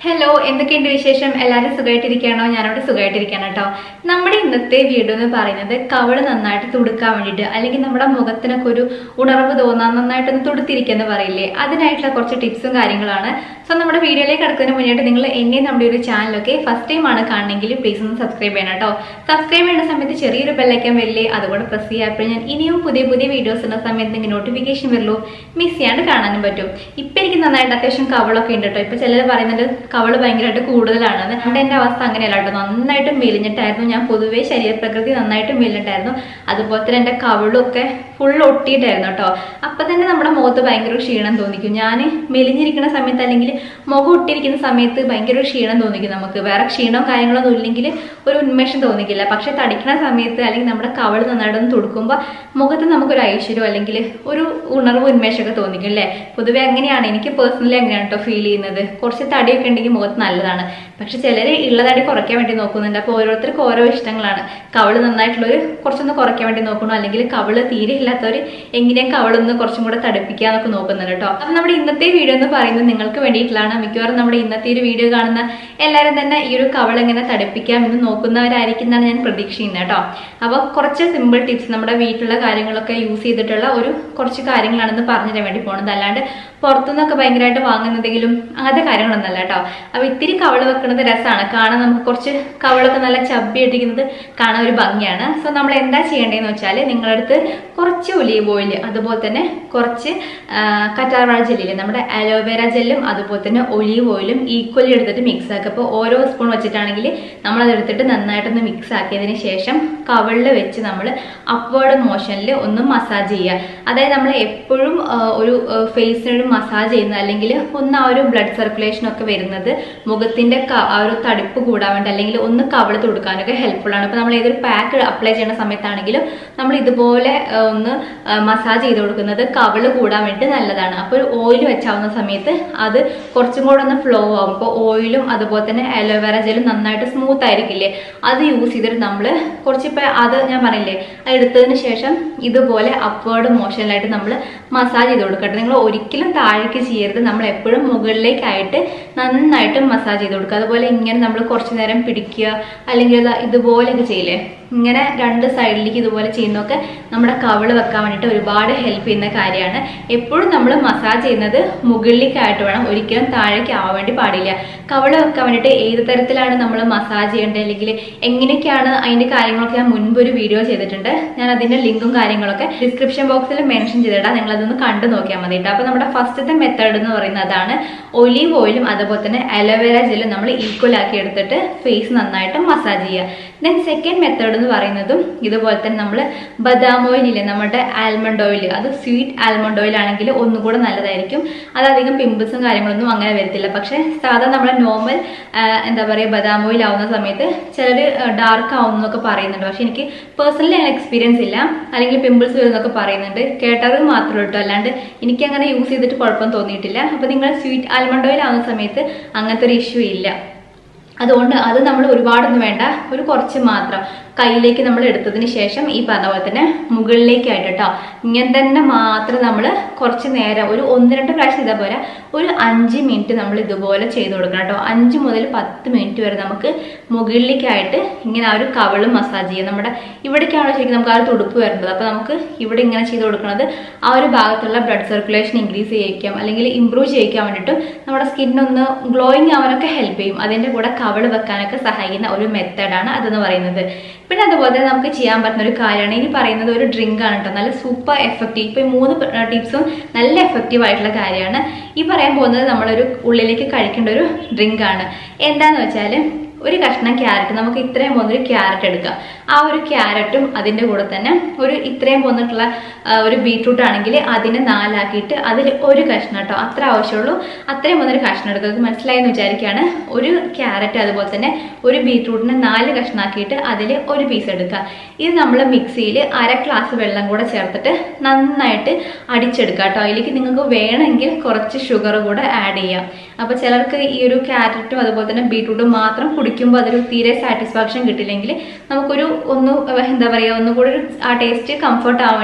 Hello എന്തൊക്കെയുണ്ട് വിശേഷം എല്ലാവരും സുഖമായിട്ടിരിക്കുകയാണോ ഞാനവിടെ സുഖമായിട്ടിരിക്കുകയാണ് കേട്ടോ നമ്മുടെ ഇന്നത്തെ വീഡിയോ എന്ന് പറയുന്നത് കവള് നന്നായിട്ട് തുടുക്കാൻ വേണ്ടിയിട്ട് അല്ലെങ്കിൽ നമ്മുടെ മുഖത്തിനൊക്കെ ഒരു ഉണർവ് തോന്നാൻ നന്നായിട്ടൊന്ന് തുടുത്തിരിക്കുന്ന പറയില്ലേ അതിനായിട്ടുള്ള കുറച്ച് ടിപ്സും കാര്യങ്ങളാണ് സോ നമ്മുടെ വീഡിയോയിലേക്ക് കിടക്കുന്നതിന് മുന്നേറ്റ് നിങ്ങൾ എന്നെ നമ്മുടെ ഒരു ചാനലൊക്കെ ഫസ്റ്റ് ടൈം ആണ് കാണണമെങ്കിൽ പ്ലീസ് ഒന്ന് സബ്സ്ക്രൈബ് ചെയ്യണം കേട്ടോ സബ്സ്ക്രൈബ് ചെയ്യുന്ന സമയത്ത് ചെറിയൊരു ബെല്ലൈക്കൻ വരില്ലേ അതുകൂടെ പ്രസ് ചെയ്യുക അപ്പോൾ ഞാൻ ഇനിയും പുതിയ പുതിയ വീഡിയോസ് ഉള്ള സമയത്ത് നിങ്ങൾക്ക് നോട്ടിഫിക്കേഷൻ വരുള്ളൂ മിസ് ചെയ്യാണ്ട് കാണാനും പറ്റും ഇപ്പം എനിക്ക് നന്നായിട്ട് അത്യാവശ്യം കവളൊക്കെ ഉണ്ട് കേട്ടോ ഇപ്പം ചിലർ പറയുന്നുണ്ട് കവള് ഭയങ്കരമായിട്ട് കൂടുതലാണെന്ന് അതുകൊണ്ട് എൻ്റെ അവസ്ഥ അങ്ങനെയല്ല കേട്ടോ നന്നായിട്ട് മെലിഞ്ഞിട്ടായിരുന്നു ഞാൻ പൊതുവേ ശരീരപ്രകൃതി നന്നായിട്ട് മെലിഞ്ഞിട്ടായിരുന്നു അതുപോലെ തന്നെ എൻ്റെ കവളൊക്കെ ഫുൾ ഒട്ടിയിട്ടായിരുന്നു കേട്ടോ അപ്പം തന്നെ നമ്മുടെ മുഖത്ത് ഭയങ്കര ഒരു ക്ഷീണം തോന്നിക്കും ഞാൻ മെലിഞ്ഞിരിക്കുന്ന സമയത്ത് അല്ലെങ്കിൽ മുഖം ഒട്ടിയിരിക്കുന്ന സമയത്ത് ഭയങ്കര ഒരു ക്ഷീണം തോന്നിക്കും നമുക്ക് വേറെ ക്ഷീണവും കാര്യങ്ങളൊന്നും ഇല്ലെങ്കിൽ ഒരു ഉന്മേഷം തോന്നിക്കില്ല പക്ഷെ തടിക്കുന്ന സമയത്ത് അല്ലെങ്കിൽ നമ്മുടെ കവള് നന്നായിട്ടൊന്ന് തുടുക്കുമ്പോൾ മുഖത്ത് നമുക്കൊരു ഐശ്വര്യം അല്ലെങ്കിൽ ഒരു ഉണർവ് ഉന്മേഷമൊക്കെ തോന്നിക്കും അല്ലേ പൊതുവെ അങ്ങനെയാണ് എനിക്ക് പേഴ്സണലി അങ്ങനെയാണ് കേട്ടോ ഫീൽ ചെയ്യുന്നത് കുറച്ച് തടിയൊക്കെ ഉണ്ടെങ്കിൽ മുഖത്ത് നല്ലതാണ് പക്ഷെ ചിലർ ഉള്ള തടി കുറയ്ക്കാൻ വേണ്ടി നോക്കുന്നുണ്ട് അപ്പോൾ ഓരോരുത്തർക്ക് ഓരോ ഇഷ്ടങ്ങളാണ് കവള് നന്നായിട്ടുള്ളവർ കുറച്ചൊന്ന് കുറയ്ക്കാൻ വേണ്ടി നോക്കണം അല്ലെങ്കിൽ കവള് തീരെ ഇല്ലാത്തവർ എങ്ങനെയാ കവളൊന്ന് കുറച്ചും കൂടെ തടിപ്പിക്കാന്നൊക്കെ നോക്കുന്നുണ്ട് കേട്ടോ അപ്പം നമ്മുടെ ഇന്നത്തെ വീഡിയോ എന്ന് പറയുന്നത് നിങ്ങൾക്ക് വേണ്ടിയിട്ടുള്ളതാണ് മിക്കവാറും നമ്മുടെ ഇന്നത്തെ ഒരു വീഡിയോ കാണുന്ന എല്ലാവരും തന്നെ ഈ ഒരു കവൾ എങ്ങനെ തടിപ്പിക്കാം എന്ന് നോക്കുന്നവരായിരിക്കും എന്നാണ് ഞാൻ പ്രതീക്ഷിക്കുന്നത് കേട്ടോ അപ്പോൾ കുറച്ച് സിമ്പിൾ ടിപ്സ് നമ്മുടെ വീട്ടിലുള്ള കാര്യങ്ങളൊക്കെ യൂസ് ചെയ്തിട്ടുള്ള ഒരു കുറച്ച് കാര്യങ്ങളാണെന്ന് പറഞ്ഞു തരാൻ വേണ്ടി പോകുന്നത് അല്ലാണ്ട് പുറത്തുനിന്നൊക്കെ ഭയങ്കരമായിട്ട് വാങ്ങുന്നതെങ്കിലും അങ്ങനത്തെ കാര്യങ്ങളൊന്നല്ല കേട്ടോ അപ്പോൾ ഇത്തിരി കവള് വെക്കുന്നത് രസമാണ് കാണാൻ നമുക്ക് കുറച്ച് കവളൊക്കെ നല്ല ചബ്ബി ഇട്ടിരിക്കുന്നത് കാണാൻ ഒരു ഭംഗിയാണ് സോ നമ്മൾ എന്താ ചെയ്യേണ്ടതെന്ന് വെച്ചാൽ നിങ്ങളടുത്ത് കുറച്ച് ഒലീവ് ഓയിൽ അതുപോലെ തന്നെ കുറച്ച് കറ്റാർവാഴ ജെല്ലില്ലേ നമ്മുടെ അലോവേര ജെല്ലും അതുപോലെ തന്നെ ഒലീവ് ഓയിലും ഈക്വലി എടുത്തിട്ട് മിക്സ് ആക്കുക അപ്പോൾ ഓരോ സ്പൂൺ വെച്ചിട്ടാണെങ്കിൽ നമ്മളത് എടുത്തിട്ട് നന്നായിട്ടൊന്ന് മിക്സ് ആക്കിയതിന് ശേഷം കവളിൽ വെച്ച് നമ്മൾ അപ്വേർഡ് മോഷനിൽ ഒന്ന് മസാജ് ചെയ്യുക അതായത് നമ്മൾ എപ്പോഴും ഒരു ഫേസിനൊരു മസാജ് ചെയ്യുന്നത് അല്ലെങ്കിൽ ഒന്ന് ആ ഒരു ബ്ലഡ് സർക്കുലേഷൻ ഒക്കെ വരുന്നത് മുഖത്തിന്റെ ആ ഒരു തടിപ്പ് കൂടാൻ വേണ്ടി അല്ലെങ്കിൽ ഒന്ന് കവള് തുടുക്കാനൊക്കെ ഹെൽപ്ഫുൾ ആണ് ഇപ്പൊ നമ്മൾ ഏതൊരു പാക്ക് അപ്ലൈ ചെയ്യുന്ന സമയത്താണെങ്കിലും നമ്മൾ ഇതുപോലെ ഒന്ന് മസാജ് ചെയ്ത് കൊടുക്കുന്നത് കവള് കൂടാൻ വേണ്ടി നല്ലതാണ് അപ്പോൾ ഒരു ഓയിൽ വെച്ചാവുന്ന സമയത്ത് അത് കുറച്ചും കൂടെ ഒന്ന് ഫ്ലോ ആവും ഇപ്പോൾ ഓയിലും അതുപോലെ തന്നെ അലോവേറ ജെല്ലും നന്നായിട്ട് സ്മൂത്ത് ആയിരിക്കില്ലേ അത് യൂസ് ചെയ്തിട്ട് നമ്മൾ കുറച്ചിപ്പോൾ അത് ഞാൻ പറയില്ലേ അത് എടുത്തതിന് ശേഷം ഇതുപോലെ അപ്വേർഡ് മോഷനിലായിട്ട് നമ്മൾ മസാജ് ചെയ്ത് കൊടുക്കട്ടെ നിങ്ങൾ ഒരിക്കലും താഴേക്ക് ചെയ്യരുത് നമ്മൾ എപ്പോഴും മുകളിലേക്കായിട്ട് നന്നായിട്ട് മസാജ് ചെയ്ത് കൊടുക്കുക അതുപോലെ ഇങ്ങനെ നമ്മൾ കുറച്ച് നേരം പിടിക്കുക അല്ലെങ്കിൽ ഇതുപോലെയൊക്കെ ചെയ്യില്ലേ ഇങ്ങനെ രണ്ട് സൈഡിലേക്ക് ഇതുപോലെ ചെയ്യുന്നതൊക്കെ നമ്മുടെ കവള് വെക്കാൻ വേണ്ടിയിട്ട് ഒരുപാട് ഹെൽപ്പ് ചെയ്യുന്ന കാര്യമാണ് എപ്പോഴും നമ്മൾ മസാജ് ചെയ്യുന്നത് മുകളിലേക്കായിട്ട് വേണം ഒരിക്കലും താഴേക്ക് ആവാൻ വേണ്ടി പാടില്ല കവള് വെക്കാൻ വേണ്ടിയിട്ട് ഏത് തരത്തിലാണ് നമ്മൾ മസാജ് ചെയ്യേണ്ടത് അല്ലെങ്കിൽ എങ്ങനെയൊക്കെയാണ് അതിന്റെ കാര്യങ്ങളൊക്കെ ഞാൻ മുൻപ് ഒരു വീഡിയോ ചെയ്തിട്ടുണ്ട് ഞാൻ അതിന്റെ ലിങ്കും കാര്യങ്ങളൊക്കെ ഡിസ്ക്രിപ്ഷൻ ബോക്സിൽ മെൻഷൻ ചെയ്തിടാം നിങ്ങൾ അതൊന്ന് കണ്ടു നോക്കിയാൽ മതി കേട്ടോ അപ്പൊ നമ്മുടെ ഫസ്റ്റത്തെ മെത്തേഡ് എന്ന് പറയുന്നത് അതാണ് ഒലീവ് ഓയിലും അതുപോലെ തന്നെ അലോവേര ജെല്ലും നമ്മൾ ഈക്വൽ ആക്കി എടുത്തിട്ട് ഫേസ് നന്നായിട്ട് മസാജ് ചെയ്യുക ദെൻ സെക്കൻഡ് മെത്തേഡ് എന്ന് പറയുന്നതും ഇതുപോലെ തന്നെ നമ്മൾ ബദാം ഓയിൽ ഇല്ലേ നമ്മുടെ ആൽമണ്ട് ഓയിൽ അത് സ്വീറ്റ് ആൽമണ്ട് ഓയിൽ ആണെങ്കിൽ ഒന്നുകൂടെ നല്ലതായിരിക്കും അത് അധികം പിമ്പിൾസും കാര്യങ്ങളൊന്നും അങ്ങനെ വരത്തില്ല പക്ഷെ സാധാരണ നമ്മുടെ നോർമൽ എന്താ പറയുക ബദാം ഓയിൽ ആവുന്ന സമയത്ത് ചിലർ ഡാർക്ക് ആവുന്നൊക്കെ പറയുന്നുണ്ട് പക്ഷെ എനിക്ക് പേഴ്സണലി അങ്ങനെ എക്സ്പീരിയൻസ് ഇല്ല അല്ലെങ്കിൽ പിമ്പിൾസ് വരുന്നൊക്കെ പറയുന്നുണ്ട് കേട്ടത് മാത്രമേ ഉള്ളൂ അല്ലാണ്ട് എനിക്ക് അങ്ങനെ യൂസ് ചെയ്തിട്ട് കുഴപ്പം തോന്നിയിട്ടില്ല അപ്പോൾ നിങ്ങൾ സ്വീറ്റ് ആൽമണ്ട് ഓയിൽ ആവുന്ന സമയത്ത് അങ്ങനത്തെ ഒരു ഇഷ്യൂ ഇല്ല അതുകൊണ്ട് അത് നമ്മൾ ഒരുപാടൊന്നും വേണ്ട ഒരു കുറച്ച് മാത്രം കയ്യിലേക്ക് നമ്മൾ എടുത്തതിന് ശേഷം ഈ പറഞ്ഞ പോലെ തന്നെ മുകളിലേക്കായിട്ട് കേട്ടോ ഇങ്ങനെ തന്നെ മാത്രം നമ്മൾ കുറച്ച് നേരം ഒരു ഒന്ന് രണ്ട് പ്രാവശ്യം ചെയ്താൽ പോരാ ഒരു അഞ്ച് മിനിറ്റ് നമ്മൾ ഇതുപോലെ ചെയ്ത് കൊടുക്കണം കേട്ടോ അഞ്ച് മുതൽ പത്ത് മിനിറ്റ് വരെ നമുക്ക് മുകളിലേക്കായിട്ട് ഇങ്ങനെ ആ ഒരു കവള് മസാജ് ചെയ്യാം നമ്മുടെ ഇവിടേക്കാണോ ശരിക്കും നമുക്ക് ആ ഒരു തുടുപ്പ് വരേണ്ടത് അപ്പോൾ നമുക്ക് ഇവിടെ ഇങ്ങനെ ചെയ്ത് കൊടുക്കുന്നത് ആ ഒരു ഭാഗത്തുള്ള ബ്ലഡ് സർക്കുലേഷൻ ഇൻക്രീസ് ചെയ്യിക്കാം അല്ലെങ്കിൽ ഇമ്പ്രൂവ് ചെയ്യിക്കാൻ വേണ്ടിയിട്ടും നമ്മുടെ സ്കിന്നൊന്ന് ഗ്ലോയിങ് ആവാനൊക്കെ ഹെൽപ്പ് ചെയ്യും അതിൻ്റെ കൂടെ കവള് വെക്കാനൊക്കെ സഹായിക്കുന്ന ഒരു മെത്തേഡാണ് അതെന്ന് പറയുന്നത് പിന്നെ അതുപോലെ തന്നെ നമുക്ക് ചെയ്യാൻ പറ്റുന്ന ഒരു കാര്യമാണ് ഇനി പറയുന്നത് ഒരു ഡ്രിങ്ക് ആണ് കേട്ടോ നല്ല സൂപ്പർ എഫക്റ്റീവ് ഇപ്പൊ ഈ മൂന്ന് ടിപ്സും നല്ല എഫക്റ്റീവ് ആയിട്ടുള്ള കാര്യമാണ് ഈ പറയാൻ പോകുന്നത് നമ്മളൊരു ഉള്ളിലേക്ക് കഴിക്കേണ്ട ഒരു ഡ്രിങ്ക് ആണ് എന്താന്ന് വെച്ചാൽ ഒരു കഷ്ണം ക്യാരറ്റ് നമുക്ക് ഇത്രയും പോകുന്നൊരു ക്യാരറ്റ് എടുക്കാം ആ ഒരു ക്യാരറ്റും അതിൻ്റെ കൂടെ തന്നെ ഒരു ഇത്രയും പോന്നിട്ടുള്ള ഒരു ബീട്രൂട്ട് ആണെങ്കിൽ അതിനെ നാലാക്കിയിട്ട് അതിൽ ഒരു കഷ്ണം കേട്ടോ അത്ര ആവശ്യമുള്ളൂ അത്രയും പോകുന്നൊരു കഷ്ണം എടുക്കുക അത് മനസ്സിലായെന്ന് വിചാരിക്കുകയാണ് ഒരു ക്യാരറ്റ് അതുപോലെ തന്നെ ഒരു ബീട്രൂട്ടിനെ നാല് കഷ്ണാക്കിയിട്ട് അതിൽ ഒരു പീസ് എടുക്കുക ഇത് നമ്മൾ മിക്സിയിൽ അര ഗ്ലാസ് വെള്ളം കൂടെ ചേർത്തിട്ട് നന്നായിട്ട് അടിച്ചെടുക്കുക കേട്ടോ അതിലേക്ക് നിങ്ങൾക്ക് വേണമെങ്കിൽ കുറച്ച് ഷുഗർ കൂടെ ആഡ് ചെയ്യാം അപ്പോൾ ചിലർക്ക് ഈ ഒരു ക്യാരറ്റും അതുപോലെ തന്നെ ബീട്രൂട്ടും മാത്രം കുടിക്കുമ്പോൾ അതൊരു തീരെ സാറ്റിസ്ഫാക്ഷൻ കിട്ടില്ലെങ്കിൽ നമുക്കൊരു ഒന്ന് എന്താ പറയുക ഒന്നുകൂടി ഒരു ആ ടേസ്റ്റ് കംഫർട്ട് ആവാൻ വേണ്ടിയിട്ട് കുറച്ച്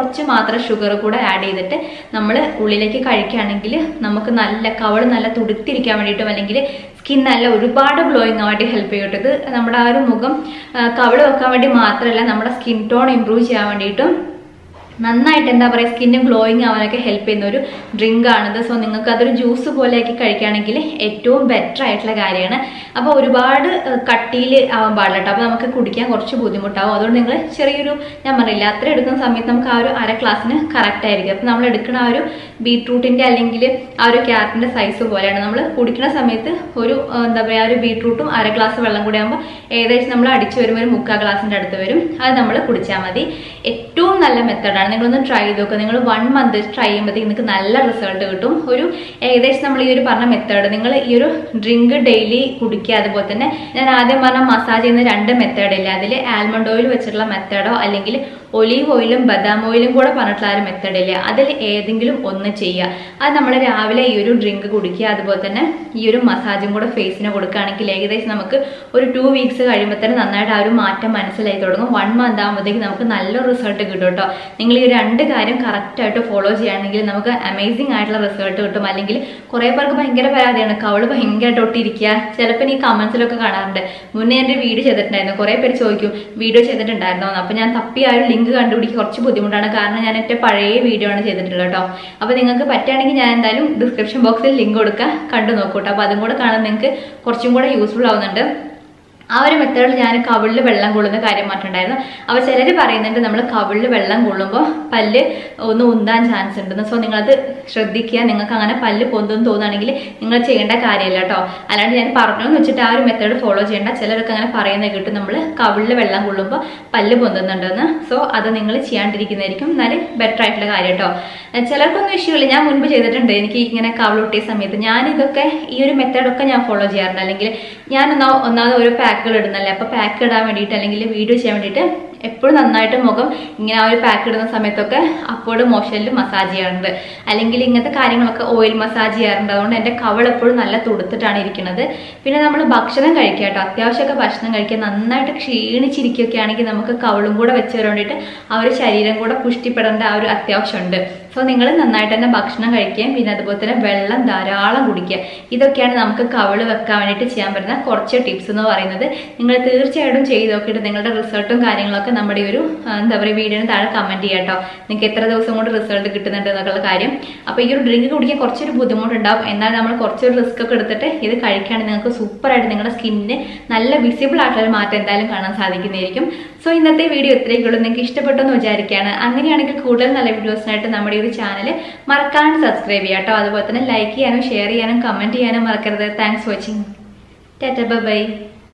കുറച്ച് മാത്രം ഷുഗർ കൂടെ ആഡ് ചെയ്തിട്ട് നമ്മൾ ഉള്ളിലേക്ക് കഴിക്കുകയാണെങ്കിൽ നമുക്ക് നല്ല കവള് നല്ല തുടുത്തിരിക്കാൻ വേണ്ടിയിട്ടും അല്ലെങ്കിൽ സ്കിൻ നല്ല ഒരുപാട് ഗ്ലോയിങ് ആവാൻ വേണ്ടി ഹെൽപ്പ് ചെയ്യും കേട്ടോ. ഇത് നമ്മുടെ ആ ഒരു മുഖം ആ, കവിള് വെക്കാൻ വേണ്ടി മാത്രമല്ല നമ്മുടെ സ്കിൻ ടോൺ ഇമ്പ്രൂവ് ചെയ്യാൻ വേണ്ടിയിട്ടും നന്നായിട്ട് എന്താ പറയുക സ്കിന്ന് ഗ്ലോയിങ് ആവാനൊക്കെ ഹെൽപ്പ് ചെയ്യുന്ന ഒരു ഡ്രിങ്ക് ആണിത് സോ നിങ്ങൾക്ക് അതൊരു ജ്യൂസ് പോലെയാക്കി കഴിക്കുകയാണെങ്കിൽ ഏറ്റവും ബെറ്റർ ആയിട്ടുള്ള കാര്യമാണ് അപ്പോൾ ഒരുപാട് കട്ടിയിൽ ആവാൻ പാടില്ല കേട്ടോ അപ്പോൾ നമുക്ക് കുടിക്കാൻ കുറച്ച് ബുദ്ധിമുട്ടാവും അതുകൊണ്ട് നിങ്ങൾ ചെറിയൊരു ഞാൻ പറയില്ല അത്ര എടുക്കുന്ന സമയത്ത് നമുക്ക് ആ ഒരു അര ക്ലാസ്സിന് കറക്റ്റ് ആയിരിക്കും അപ്പോൾ നമ്മൾ എടുക്കുന്ന ആ ഒരു ബീട്രൂട്ടിൻ്റെ അല്ലെങ്കിൽ ആ ഒരു ക്യാരറ്റിൻ്റെ സൈസ് പോലെയാണ് നമ്മൾ കുടിക്കുന്ന സമയത്ത് ഒരു ആ, എന്താ പറയുക ഒരു ബീട്രൂട്ടും അര ഗ്ലാസ് വെള്ളം കൂടി ആകുമ്പോൾ ഏകദേശം നമ്മൾ അടിച്ചു വരുമ്പോൾ ഒരു മുക്കാൽ ഗ്ലാസിൻ്റെ അടുത്ത് വരും അത് നമ്മൾ കുടിച്ചാൽ മതി ഏറ്റവും നല്ല മെത്തേഡാണ് നിങ്ങളൊന്ന് ട്രൈ ചെയ്ത് നോക്കുക നിങ്ങൾ വൺ മന്ത് ട്രൈ ചെയ്യുമ്പോഴത്തേക്ക് നിങ്ങൾക്ക് നല്ല റിസൾട്ട് കിട്ടും ഒരു ഏകദേശം നമ്മൾ ഈ ഒരു പറഞ്ഞ മെത്തേഡ് നിങ്ങൾ ഈ ഒരു ഡ്രിങ്ക് ഡെയിലി കുടിക്കുക അതുപോലെ തന്നെ ഞാൻ ആദ്യം പറഞ്ഞ മസാജ് ചെയ്യുന്ന രണ്ട് മെത്തേഡ് ഇല്ല അതിൽ ആൽമണ്ട് ഓയിൽ വെച്ചിട്ടുള്ള മെത്തേഡോ അല്ലെങ്കിൽ ഒലീവ് ഓയിലും ബദാം ഓയിലും കൂടെ പറഞ്ഞിട്ടുള്ള ആ ഒരു മെത്തേഡ് ഇല്ല അതിൽ ഏതെങ്കിലും ഒന്ന് ചെയ്യുക അത് നമ്മൾ രാവിലെ ഈ ഒരു ഡ്രിങ്ക് കുടിക്കുക അതുപോലെ തന്നെ ഈ ഒരു മസാജും കൂടെ ഫേസിന് കൊടുക്കുകയാണെങ്കിൽ ഏകദേശം നമുക്ക് ഒരു ടു വീക്സ് കഴിയുമ്പോൾ തന്നെ നന്നായിട്ട് ആ ഒരു മാറ്റം മനസ്സിലായി തുടങ്ങും വൺ മന്ത് ആകുമ്പോഴത്തേക്ക് നമുക്ക് നല്ല റിസൾട്ട് കിട്ടും കേട്ടോ നിങ്ങൾ ഈ രണ്ട് കാര്യം കറക്റ്റ് ആയിട്ട് ഫോളോ ചെയ്യുകയാണെങ്കിൽ നമുക്ക് അമേസിംഗ് ആയിട്ടുള്ള റിസൾട്ട് കിട്ടും അല്ലെങ്കിൽ കുറേ പേർക്ക് ഭയങ്കര പരാതിയാണ് കവള് ഭയങ്കരമായിട്ട് ഒട്ടിയിരിക്കുക ചിലപ്പോൾ ഈ കമന്റ്സിലൊക്കെ കാണാറുണ്ട് മുന്നേ എൻ്റെ വീഡിയോ ചെയ്തിട്ടുണ്ടായിരുന്നു കുറേ പേര് ചോദിക്കും വീഡിയോ ചെയ്തിട്ടുണ്ടായിരുന്നോ അപ്പോൾ ഞാൻ തപ്പി ആ ഒരു ലിങ്ക് കണ്ടുപിടിക്കുക കുറച്ച് ബുദ്ധിമുട്ടാണ് കാരണം ഞാൻ എൻ്റെ പഴയ വീഡിയോ ആണ് ചെയ്തിട്ടുള്ളത് കേട്ടോ അപ്പോൾ നിങ്ങൾക്ക് പറ്റുകയാണെങ്കിൽ ഞാൻ എന്തായാലും ഡിസ്ക്രിപ്ഷൻ ബോക്സിൽ ലിങ്ക് കൊടുക്കുക കണ്ടു നോക്കൂ കേട്ടോ അപ്പോൾ അതും കൂടെ കാണാൻ നിങ്ങൾക്ക് കുറച്ചും കൂടെ യൂസ്ഫുൾ ആവുന്നുണ്ട് ആ ഒരു മെത്തേഡിൽ ഞാൻ കവിളിൽ വെള്ളം കൊള്ളുന്ന കാര്യം പറഞ്ഞിട്ടുണ്ടായിരുന്നു അപ്പോൾ ചിലർ പറയുന്നുണ്ട് നമ്മൾ കവിളിൽ വെള്ളം കൊള്ളുമ്പോൾ പല്ല് ഒന്ന് ഉന്താൻ ചാൻസ് ഉണ്ടെന്ന് സോ നിങ്ങളത് ശ്രദ്ധിക്കുക നിങ്ങൾക്ക് അങ്ങനെ പല്ല് പൊന്തും തോന്നുകയാണെങ്കിൽ നിങ്ങൾ ചെയ്യേണ്ട കാര്യമില്ല കേട്ടോ അല്ലാണ്ട് ഞാൻ പറഞ്ഞു എന്ന് വെച്ചിട്ട് ആ ഒരു മെത്തേഡ് ഫോളോ ചെയ്യേണ്ട ചിലരൊക്കെ അങ്ങനെ പറയുന്നത് കിട്ടും നമ്മൾ കവിളിൽ വെള്ളം കൊള്ളുമ്പോൾ പല്ല് പൊന്തുന്നുണ്ടെന്ന് സോ അത് നിങ്ങൾ ചെയ്യാണ്ടിരിക്കുന്നതായിരിക്കും എന്നാലും ബെറ്റർ ആയിട്ടുള്ള കാര്യം കേട്ടോ ചിലർക്കൊന്നും ഇഷ്യൂ ഇല്ല ഞാൻ മുൻപ് ചെയ്തിട്ടുണ്ട് എനിക്ക് ഇങ്ങനെ കവിളൊട്ടിയ സമയത്ത് ഞാൻ ഇതൊക്കെ ഈ ഒരു മെത്തേഡൊക്കെ ഞാൻ ഫോളോ ചെയ്യാറുണ്ട് അല്ലെങ്കിൽ ഞാൻ ഒന്നാ ഒന്നാമത് ഓരോ പാക്കുകൾ ഇടുന്നല്ലേ അപ്പോൾ പാക്ക് ഇടാൻ വേണ്ടിയിട്ട് അല്ലെങ്കിൽ വീഡിയോ ചെയ്യാൻ വേണ്ടിയിട്ട് എപ്പോഴും നന്നായിട്ട് മുഖം ഇങ്ങനെ ആ ഒരു പാക്ക് ഇടുന്ന സമയത്തൊക്കെ അപ്പോഴും മോഷനിൽ മസാജ് ചെയ്യാറുണ്ട് അല്ലെങ്കിൽ ഇങ്ങനത്തെ കാര്യങ്ങളൊക്കെ ഓയിൽ മസാജ് ചെയ്യാറുണ്ട് അതുകൊണ്ട് എൻ്റെ കവൾ എപ്പോഴും നല്ല തുടുത്തിട്ടാണ് ഇരിക്കുന്നത് പിന്നെ നമ്മൾ ഭക്ഷണം കഴിക്കുക കേട്ടോ അത്യാവശ്യമൊക്കെ ഭക്ഷണം കഴിക്കുക നന്നായിട്ട് ക്ഷീണിച്ചിരിക്കുകയൊക്കെ ആണെങ്കിൽ നമുക്ക് കവളും കൂടെ വെച്ച് വരാൻ വേണ്ടിയിട്ട് ആ ഒരു ശരീരം കൂടെ പുഷ്ടിപ്പെടേണ്ട ആ ഒരു അത്യാവശ്യമുണ്ട് സോ നിങ്ങൾ നന്നായിട്ട് തന്നെ ഭക്ഷണം കഴിക്കുകയും പിന്നെ അതുപോലെ തന്നെ വെള്ളം ധാരാളം കുടിക്കുക ഇതൊക്കെയാണ് നമുക്ക് കവള് വെക്കാൻ വേണ്ടിയിട്ട് ചെയ്യാൻ പറ്റുന്ന കുറച്ച് ടിപ്സ് എന്ന് പറയുന്നത് നിങ്ങൾ തീർച്ചയായിട്ടും ചെയ്ത് നോക്കിയിട്ട് നിങ്ങളുടെ റിസൾട്ടും കാര്യങ്ങളൊക്കെ നമ്മുടെ ഈ ഒരു ആ, എന്താ പറയുക വീഡിയോന് താഴെ കമന്റ് ചെയ്യാം കേട്ടോ നിങ്ങൾക്ക് എത്ര ദിവസം കൊണ്ട് റിസൾട്ട് കിട്ടുന്നുണ്ട് എന്നുള്ള കാര്യം അപ്പോൾ ഈ ഒരു ഡ്രിങ്ക് കുടിക്കാൻ കുറച്ചൊരു ബുദ്ധിമുട്ടുണ്ടാവും എന്നാൽ നമ്മൾ കുറച്ചൊരു റിസ്ക് ഒക്കെ എടുത്തിട്ട് ഇത് കഴിക്കുകയാണെങ്കിൽ നിങ്ങൾക്ക് സൂപ്പറായിട്ട് നിങ്ങളുടെ സ്കിന്നിന് നല്ല വിസിബിൾ ആയിട്ടുള്ള ഒരു മാറ്റം എന്തായാലും കാണാൻ സാധിക്കുന്നതായിരിക്കും സോ ഇന്നത്തെ വീഡിയോ ഇത്രയൊക്കെയുള്ളൂ നിങ്ങൾക്ക് ഇഷ്ടപ്പെട്ടു എന്ന് വിചാരിക്കുകയാണ് അങ്ങനെയാണെങ്കിൽ കൂടുതൽ നല്ല വീഡിയോസിനായിട്ട് നമ്മുടെ ഈ ഒരു ചാനൽ മറക്കാണ്ട് സബ്സ്ക്രൈബ് ചെയ്യാം കേട്ടോ അതുപോലെ തന്നെ ലൈക്ക് ചെയ്യാനും ഷെയർ ചെയ്യാനും കമന്റ് ചെയ്യാനും മറക്കരുത് താങ്ക്സ് വാച്ചിങ് ടാറ്റ ബൈ